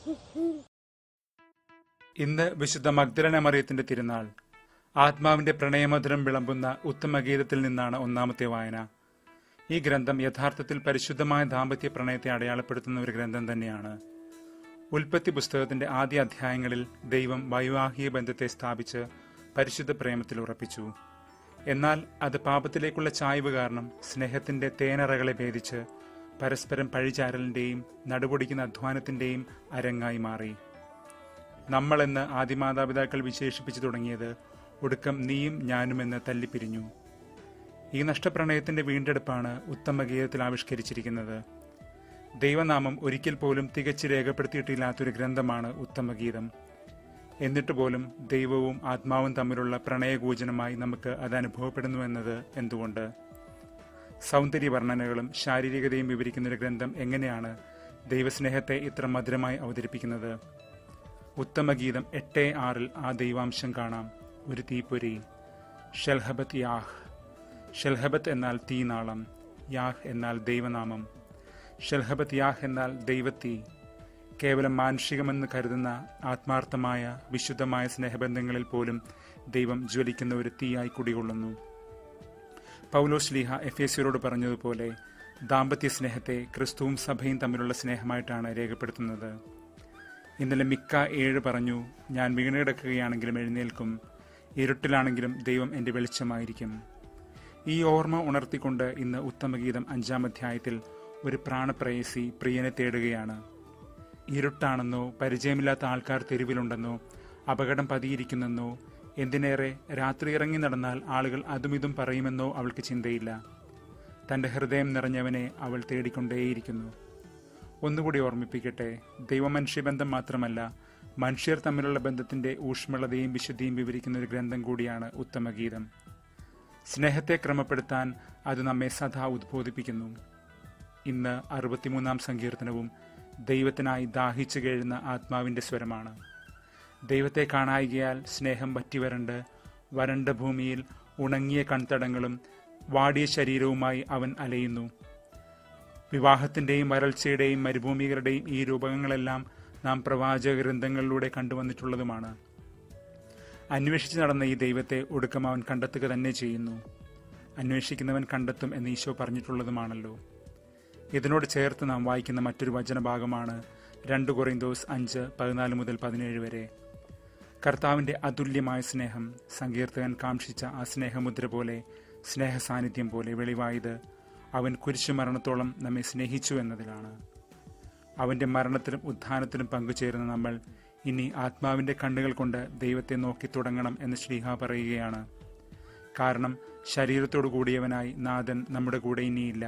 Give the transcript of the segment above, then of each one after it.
ഇന്ന് വിശുദ്ധ മഗ്ദലന മറിയത്തിന്റെ തിരുനാൾ ആത്മാവിന്റെ പ്രണയമധുരം വിളമ്പുന്ന ഉത്തമഗീതത്തിൽ നിന്നാണ് ഒന്നാമത്തെ വായന ഈ ഗ്രന്ഥം യഥാർത്ഥത്തിൽ പരിശുദ്ധമായ ദാമ്പത്യ പ്രണയത്തെ അടയാളപ്പെടുത്തുന്ന ഒരു ഗ്രന്ഥം തന്നെയാണ് ഉൽപ്പത്തി പുസ്തകത്തിന്റെ ആദ്യ അധ്യായങ്ങളിൽ ദൈവം വൈവാഹിക ബന്ധത്തെ സ്ഥാപിച്ച് പരിശുദ്ധ പ്രേമത്തിൽ ഉറപ്പിച്ചു എന്നാൽ അത് പാപത്തിലേക്കുള്ള ചായ്വ് കാരണം സ്നേഹത്തിന്റെ തേനറകളെ ഭേദിച്ച് പരസ്പരം പഴിചാരലിന്റെയും നടുപൊടിക്കുന്ന അധ്വാനത്തിന്റെയും അരങ്ങായി മാറി നമ്മളെന്ന് ആദിമാതാപിതാക്കൾ വിശേഷിപ്പിച്ചു തുടങ്ങിയത് ഒടുക്കം നീയും ഞാനുമെന്ന് തല്ലിപ്പിരിഞ്ഞു ഈ നഷ്ടപ്രണയത്തിന്റെ വീണ്ടെടുപ്പാണ് ഉത്തമഗീതത്തിൽ ആവിഷ്കരിച്ചിരിക്കുന്നത് ദൈവനാമം ഒരിക്കൽ പോലും തികച്ച് രേഖപ്പെടുത്തിയിട്ടില്ലാത്തൊരു ഗ്രന്ഥമാണ് ഉത്തമഗീതം എന്നിട്ട് പോലും ദൈവവും ആത്മാവും തമ്മിലുള്ള പ്രണയകൂചനമായി നമുക്ക് അത് അനുഭവപ്പെടുന്നു എന്നത് എന്തുകൊണ്ട് സൗന്ദര്യ വർണ്ണനകളും ശാരീരികതയും വിവരിക്കുന്ന ഒരു ഗ്രന്ഥം എങ്ങനെയാണ് ദൈവസ്നേഹത്തെ ഇത്ര മധുരമായി അവതരിപ്പിക്കുന്നത് ഉത്തമഗീതം എട്ട് ആറിൽ ആ ദൈവാംശം കാണാം ഒരു തീപ്പൊരി ഷെൽഹബത്ത് യാഹ് ഷെൽഹബത്ത് എന്നാൽ തീനാളം യാഹ് എന്നാൽ ദൈവനാമം ഷെൽഹബത്ത് യാഹ് എന്നാൽ ദൈവത്തീ കേവലം മാനുഷികമെന്ന് കരുതുന്ന ആത്മാർത്ഥമായ വിശുദ്ധമായ സ്നേഹബന്ധങ്ങളിൽ പോലും ദൈവം ജ്വലിക്കുന്ന ഒരു തീയായി കുടികൊള്ളുന്നു പൗലോസ് ലീഹ എഫ് എ സിയോട് പറഞ്ഞതുപോലെ ദാമ്പത്യ സ്നേഹത്തെ ക്രിസ്തുവും സഭയും തമ്മിലുള്ള സ്നേഹമായിട്ടാണ് രേഖപ്പെടുത്തുന്നത് ഇന്നലെ മിക്ക ഏഴ് പറഞ്ഞു ഞാൻ വീണുകിടക്കുകയാണെങ്കിലും എഴുന്നേൽക്കും ഇരുട്ടിലാണെങ്കിലും ദൈവം എൻ്റെ വെളിച്ചമായിരിക്കും ഈ ഓർമ്മ ഉണർത്തിക്കൊണ്ട് ഇന്ന് ഉത്തമഗീതം അഞ്ചാം അധ്യായത്തിൽ ഒരു പ്രാണപ്രയസി പ്രിയനെ തേടുകയാണ് ഇരുട്ടാണെന്നോ പരിചയമില്ലാത്ത ആൾക്കാർ തെരുവിലുണ്ടെന്നോ അപകടം പതിയിരിക്കുന്നെന്നോ എന്തിനേറെ രാത്രി ഇറങ്ങി നടന്നാൽ ആളുകൾ അതുമിതും പറയുമെന്നോ അവൾക്ക് ചിന്തയില്ല തന്റെ ഹൃദയം നിറഞ്ഞവനെ അവൾ തേടിക്കൊണ്ടേയിരിക്കുന്നു ഒന്നുകൂടി ഓർമ്മിപ്പിക്കട്ടെ ദൈവമനുഷ്യബന്ധം മാത്രമല്ല മനുഷ്യർ തമ്മിലുള്ള ബന്ധത്തിന്റെ ഊഷ്മളതയും വിശുദ്ധിയും വിവരിക്കുന്ന ഒരു ഗ്രന്ഥം കൂടിയാണ് ഉത്തമഗീതം സ്നേഹത്തെ ക്രമപ്പെടുത്താൻ അത് നമ്മെ സദാ ഉദ്ബോധിപ്പിക്കുന്നു ഇന്ന് അറുപത്തിമൂന്നാം സങ്കീർത്തനവും ദൈവത്തിനായി ദാഹിച്ചു കഴിയുന്ന ആത്മാവിന്റെ സ്വരമാണ് ദൈവത്തെ കാണായികയാൽ സ്നേഹം വറ്റിവരണ്ട് വരണ്ട ഭൂമിയിൽ ഉണങ്ങിയ കൺതടങ്ങളും വാടിയ ശരീരവുമായി അവൻ അലയുന്നു വിവാഹത്തിന്റെയും വരൾച്ചയുടെയും മരുഭൂമികളുടെയും ഈ രൂപങ്ങളെല്ലാം നാം പ്രവാചക ഗ്രന്ഥങ്ങളിലൂടെ കണ്ടുവന്നിട്ടുള്ളതുമാണ് അന്വേഷിച്ച് നടന്ന ഈ ദൈവത്തെ ഒടുക്കം അവൻ കണ്ടെത്തുക തന്നെ ചെയ്യുന്നു അന്വേഷിക്കുന്നവൻ കണ്ടെത്തും എന്ന് ഈശോ പറഞ്ഞിട്ടുള്ളതുമാണല്ലോ ഇതിനോട് ചേർത്ത് നാം വായിക്കുന്ന മറ്റൊരു വചനഭാഗമാണ് രണ്ട് കൊറിന്തോസ് അഞ്ച് പതിനാല് മുതൽ പതിനേഴ് വരെ കർത്താവിന്റെ അതുല്യമായ സ്നേഹം സങ്കീർത്തകൻ കാംക്ഷിച്ച ആ സ്നേഹമുദ്ര പോലെ സ്നേഹ സാന്നിധ്യം പോലെ വെളിവായത് അവൻ കുരിശുമരണത്തോളം നമ്മെ സ്നേഹിച്ചു എന്നതിലാണ് അവന്റെ മരണത്തിലും ഉത്ഥാനത്തിലും പങ്കുചേരുന്ന നമ്മൾ ഇനി ആത്മാവിന്റെ കണ്ണുകൾ കൊണ്ട് ദൈവത്തെ നോക്കി തുടങ്ങണം എന്ന് ശ്രീഹ പറയുകയാണ് കാരണം ശരീരത്തോടു കൂടിയവനായി നാഥൻ നമ്മുടെ കൂടെ ഇനിയില്ല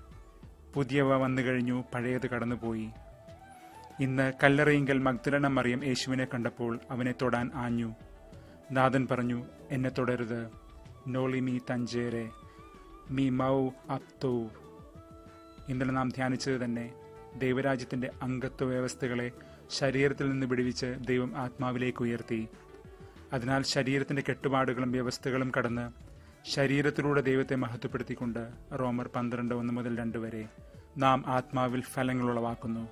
പുതിയവ വന്നു കഴിഞ്ഞു പഴയത് കടന്നുപോയി ഇന്ന് കല്ലറയിങ്കൽ മഗ്ദലന മറിയം യേശുവിനെ കണ്ടപ്പോൾ അവനെ തൊടാൻ ആഞ്ഞു നാഥൻ പറഞ്ഞു എന്നെ തുടരുത് നോളി മീ തഞ്ചേരെ മീ മൗ അപ്തോ ഇന്നലെ നാം ധ്യാനിച്ചത് തന്നെ ദൈവരാജ്യത്തിന്റെ അംഗത്വ വ്യവസ്ഥകളെ ശരീരത്തിൽ നിന്ന് വിടുവിച്ച് ദൈവം ആത്മാവിലേക്ക് ഉയർത്തി അതിനാൽ ശരീരത്തിന്റെ കെട്ടുപാടുകളും വ്യവസ്ഥകളും കടന്ന് ശരീരത്തിലൂടെ ദൈവത്തെ മഹത്വപ്പെടുത്തിക്കൊണ്ട് റോമർ പന്ത്രണ്ട് ഒന്ന് മുതൽ രണ്ട് വരെ നാം ആത്മാവിൽ ഫലങ്ങൾ ഉളവാക്കുന്നു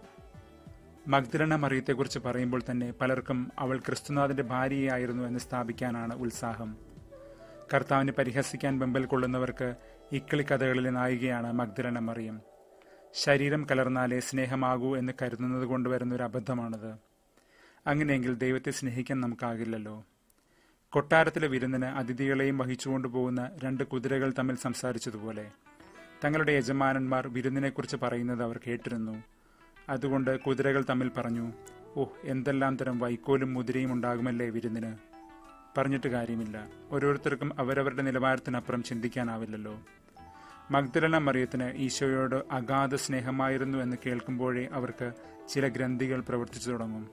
മഗ്ദലന മറിയത്തെക്കുറിച്ച് പറയുമ്പോൾ തന്നെ പലർക്കും അവൾ ക്രിസ്തുനാഥന്റെ ഭാര്യയായിരുന്നു എന്ന് സ്ഥാപിക്കാനാണ് ഉത്സാഹം കർത്താവിനെ പരിഹസിക്കാൻ വെമ്പൽ കൊള്ളുന്നവർക്ക് ഇക്കിളി കഥകളിലെ നായികയാണ് മഗ്ദലന മറിയം ശരീരം കലർന്നാലേ സ്നേഹമാകൂ എന്ന് കരുതുന്നത് കൊണ്ടുവരുന്ന ഒരു അബദ്ധമാണത് അങ്ങനെയെങ്കിൽ ദൈവത്തെ സ്നേഹിക്കാൻ നമുക്കാകില്ലല്ലോ കൊട്ടാരത്തിലെ വിരുന്നിന് അതിഥികളെയും വഹിച്ചുകൊണ്ടു പോകുന്ന രണ്ട് കുതിരകൾ തമ്മിൽ സംസാരിച്ചതുപോലെ തങ്ങളുടെ യജമാനന്മാർ വിരുന്നിനെക്കുറിച്ച് പറയുന്നത് അവർ കേട്ടിരുന്നു അതുകൊണ്ട് കുതിരകൾ തമ്മിൽ പറഞ്ഞു ഓഹ് എന്തെല്ലാം തരം വൈക്കോലും മുതിരയും ഉണ്ടാകുമല്ലേ വിരുന്നിന് പറഞ്ഞിട്ട് കാര്യമില്ല ഓരോരുത്തർക്കും അവരവരുടെ നിലവാരത്തിനപ്പുറം ചിന്തിക്കാനാവില്ലല്ലോ മഗ്ദലന മറിയത്തിന് ഈശോയോട് അഗാധ സ്നേഹമായിരുന്നു എന്ന് കേൾക്കുമ്പോഴേ അവർക്ക് ചില ഗ്രന്ഥികൾ പ്രവർത്തിച്ചു തുടങ്ങും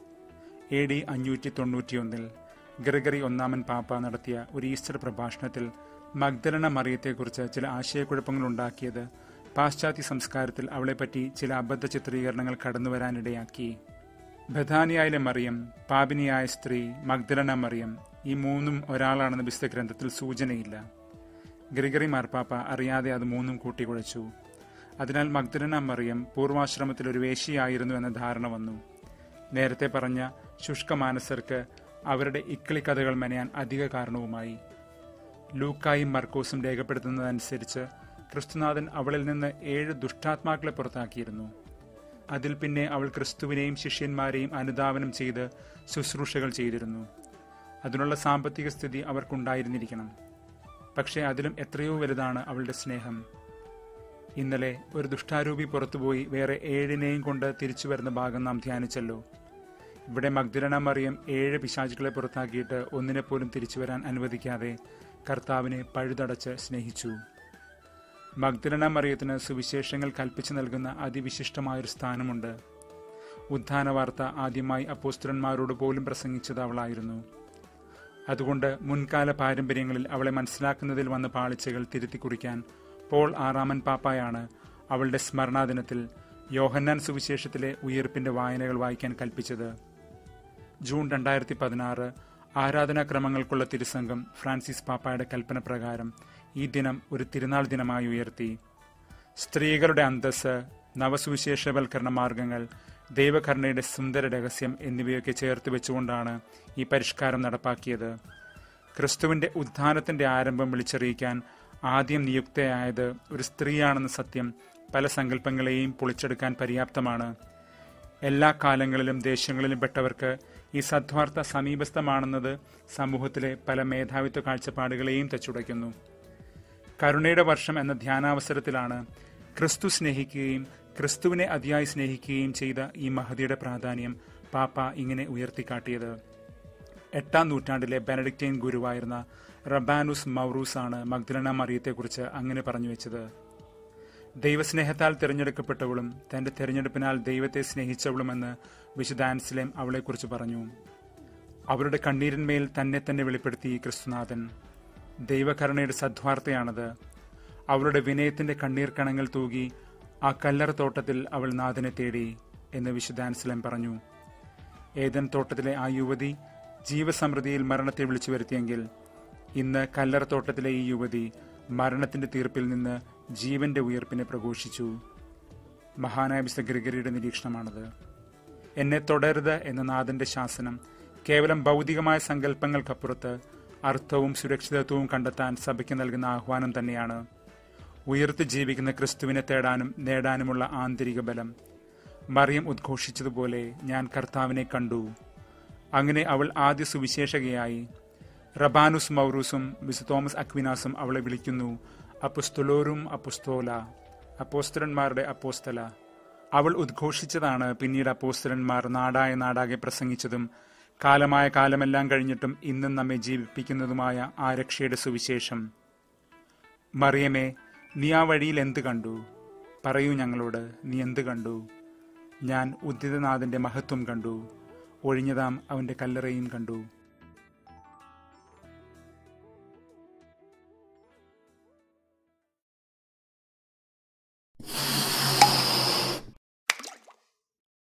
എ ഡി അഞ്ഞൂറ്റി തൊണ്ണൂറ്റിയൊന്നിൽ ഗ്രഗറി ഒന്നാമൻ പാപ്പ നടത്തിയ ഒരു ഈസ്റ്റർ പ്രഭാഷണത്തിൽ മഗ്ദലന മറിയത്തെക്കുറിച്ച് ചില ആശയക്കുഴപ്പങ്ങൾ ഉണ്ടാക്കിയത് പാശ്ചാത്യ സംസ്കാരത്തിൽ അവളെപ്പറ്റി ചില അബദ്ധ ചിത്രീകരണങ്ങൾ കടന്നുവരാനിടയാക്കി ബഥാനിയായിലെ മറിയം പാപിനിയായ സ്ത്രീ മഗ്ദലന മറിയം ഈ മൂന്നും ഒരാളാണെന്ന് വിശുദ്ധ ഗ്രന്ഥത്തിൽ സൂചനയില്ല ഗ്രിഗറി മാർപ്പാപ്പ അറിയാതെ അത് മൂന്നും കൂട്ടിക്കുഴച്ചു അതിനാൽ മഗ്ദലന മറിയം പൂർവാശ്രമത്തിൽ ഒരു വേശിയായിരുന്നു എന്ന ധാരണ വന്നു നേരത്തെ പറഞ്ഞ ശുഷ്കമാനസർക്ക് അവരുടെ ഇക്കിളി കഥകൾ മെനയാൻ അധിക കാരണവുമായി ലൂക്കായും മർക്കോസും രേഖപ്പെടുത്തുന്നതനുസരിച്ച് ക്രിസ്തുനാഥൻ അവളിൽ നിന്ന് ഏഴ് ദുഷ്ടാത്മാക്കളെ പുറത്താക്കിയിരുന്നു അതിൽ പിന്നെ അവൾ ക്രിസ്തുവിനെയും ശിഷ്യന്മാരെയും അനുധാവനം ചെയ്ത് ശുശ്രൂഷകൾ ചെയ്തിരുന്നു അതിനുള്ള സാമ്പത്തിക സ്ഥിതി അവർക്കുണ്ടായിരുന്നിരിക്കണം പക്ഷേ അതിലും എത്രയോ വലുതാണ് അവളുടെ സ്നേഹം ഇന്നലെ ഒരു ദുഷ്ടാരൂപി പുറത്തുപോയി വേറെ ഏഴിനെയും കൊണ്ട് തിരിച്ചു വരുന്ന ഭാഗം നാം ധ്യാനിച്ചല്ലോ ഇവിടെ മഗ്ദലന മറിയം ഏഴ് പിശാചുകളെ പുറത്താക്കിയിട്ട് ഒന്നിനെ പോലും തിരിച്ചു വരാൻ അനുവദിക്കാതെ കർത്താവിനെ പഴുതടച്ച് സ്നേഹിച്ചു മഗ്ദലന മറിയത്തിന് സുവിശേഷങ്ങൾ കൽപ്പിച്ചു നൽകുന്ന അതിവിശിഷ്ടമായൊരു സ്ഥാനമുണ്ട് ഉദ്ധാന വാർത്ത ആദ്യമായി അപ്പോസ്തുരന്മാരോട് പോലും പ്രസംഗിച്ചത് അവളായിരുന്നു അതുകൊണ്ട് മുൻകാല പാരമ്പര്യങ്ങളിൽ അവളെ മനസ്സിലാക്കുന്നതിൽ വന്ന പാളിച്ചകൾ തിരുത്തി കുറിക്കാൻ പോൾ ആറാമൻ പാപ്പായാണ് അവളുടെ സ്മരണാദിനത്തിൽ യോഹന്നാൻ സുവിശേഷത്തിലെ ഉയർപ്പിന്റെ വായനകൾ വായിക്കാൻ കൽപ്പിച്ചത് ജൂൺ രണ്ടായിരത്തി പതിനാറ് ആരാധനാക്രമങ്ങൾക്കുള്ള തിരുസംഘം ഫ്രാൻസിസ് പാപ്പായുടെ കൽപ്പന പ്രകാരം ഈ ദിനം ഒരു തിരുനാൾ ദിനമായി ഉയർത്തി സ്ത്രീകളുടെ അന്തസ് നവസുവിശേഷവൽക്കരണ മാർഗങ്ങൾ ദൈവകരുണയുടെ സുന്ദര രഹസ്യം എന്നിവയൊക്കെ ചേർത്ത് വെച്ചുകൊണ്ടാണ് ഈ പരിഷ്കാരം നടപ്പാക്കിയത് ക്രിസ്തുവിന്റെ ഉത്ഥാനത്തിന്റെ ആരംഭം വിളിച്ചറിയിക്കാൻ ആദ്യം നിയുക്തയായത് ഒരു സ്ത്രീയാണെന്ന സത്യം പല സങ്കല്പങ്ങളെയും പൊളിച്ചെടുക്കാൻ പര്യാപ്തമാണ് എല്ലാ കാലങ്ങളിലും ദേശങ്ങളിലും പെട്ടവർക്ക് ഈ സദ്വാർത്ത സമീപസ്ഥമാണെന്നത് സമൂഹത്തിലെ പല മേധാവിത്വ കാഴ്ചപ്പാടുകളെയും തച്ചുടയ്ക്കുന്നു കരുണയുടെ വർഷം എന്ന ധ്യാനാവസരത്തിലാണ് ക്രിസ്തു സ്നേഹിക്കുകയും ക്രിസ്തുവിനെ അതിയായി സ്നേഹിക്കുകയും ചെയ്ത ഈ മഹതിയുടെ പ്രാധാന്യം പാപ്പ ഇങ്ങനെ ഉയർത്തിക്കാട്ടിയത് എട്ടാം നൂറ്റാണ്ടിലെ ബെനഡിക്റ്റൈൻ ഗുരുവായിരുന്ന റബാനുസ് മൗറൂസ് ആണ് മഗ്ദലന മറിയത്തെക്കുറിച്ച് അങ്ങനെ പറഞ്ഞു വെച്ചത് ദൈവസ്നേഹത്താൽ തിരഞ്ഞെടുക്കപ്പെട്ടവളും തന്റെ തിരഞ്ഞെടുപ്പിനാൽ ദൈവത്തെ സ്നേഹിച്ചവളുമെന്ന് വിശുദ്ധ ആൻസ്ലേം അവളെക്കുറിച്ച് പറഞ്ഞു അവരുടെ കണ്ണീരിന്മേൽ തന്നെ തന്നെ വെളിപ്പെടുത്തി ക്രിസ്തുനാഥൻ ദൈവകരുണയുടെ സദ്വാർത്തയാണത് അവളുടെ വിനയത്തിന്റെ കണ്ണീർ കണങ്ങൾ തൂകി ആ കല്ലറ തോട്ടത്തിൽ അവൾ നാഥനെ തേടി എന്ന് വിശുദ്ധ ആൻസ്ലേം പറഞ്ഞു ഏതൻ തോട്ടത്തിലെ ആ യുവതി ജീവസമൃദ്ധിയിൽ മരണത്തെ വിളിച്ചു വരുത്തിയെങ്കിൽ ഇന്ന് കല്ലറത്തോട്ടത്തിലെ ഈ യുവതി മരണത്തിന്റെ തീർപ്പിൽ നിന്ന് ജീവന്റെ ഉയർപ്പിനെ പ്രഘോഷിച്ചു മഹാനായ വിശുദ്ധ ഗ്രിഗരിയുടെ നിരീക്ഷണമാണത് എന്നെ തുടരുത് എന്ന നാഥന്റെ ശാസനം കേവലം ഭൗതികമായ സങ്കല്പങ്ങൾക്കപ്പുറത്ത് അർത്ഥവും സുരക്ഷിതത്വവും കണ്ടെത്താൻ സഭയ്ക്ക് നൽകുന്ന ആഹ്വാനം തന്നെയാണ് ഉയർത്ത് ജീവിക്കുന്ന ക്രിസ്തുവിനെ തേടാനും നേടാനുമുള്ള ആന്തരിക ബലം മറിയം ഉദ്ഘോഷിച്ചതുപോലെ ഞാൻ കർത്താവിനെ കണ്ടു അങ്ങനെ അവൾ ആദ്യ സുവിശേഷകയായി റബാനുസ് മൗറൂസും വിസ് തോമസ് അക്വിനാസും അവളെ വിളിക്കുന്നു അപ്പുസ്തുലോരും അപ്പുസ്തോല അപ്പോസ്തലന്മാരുടെ അപ്പോസ്തല അവൾ ഉദ്ഘോഷിച്ചതാണ് പിന്നീട് അപ്പോസ്തലന്മാർ നാടായ നാടാകെ പ്രസംഗിച്ചതും കാലമായ കാലമെല്ലാം കഴിഞ്ഞിട്ടും ഇന്നും നമ്മെ ജീവിപ്പിക്കുന്നതുമായ ആ രക്ഷയുടെ സുവിശേഷം മറിയമേ നീ ആ വഴിയിൽ എന്ത് കണ്ടു പറയൂ ഞങ്ങളോട് നീ എന്ത് കണ്ടു ഞാൻ ഉദ്ധിതനാഥന്റെ മഹത്വം കണ്ടു ഒഴിഞ്ഞതാം അവന്റെ കല്ലറയും കണ്ടു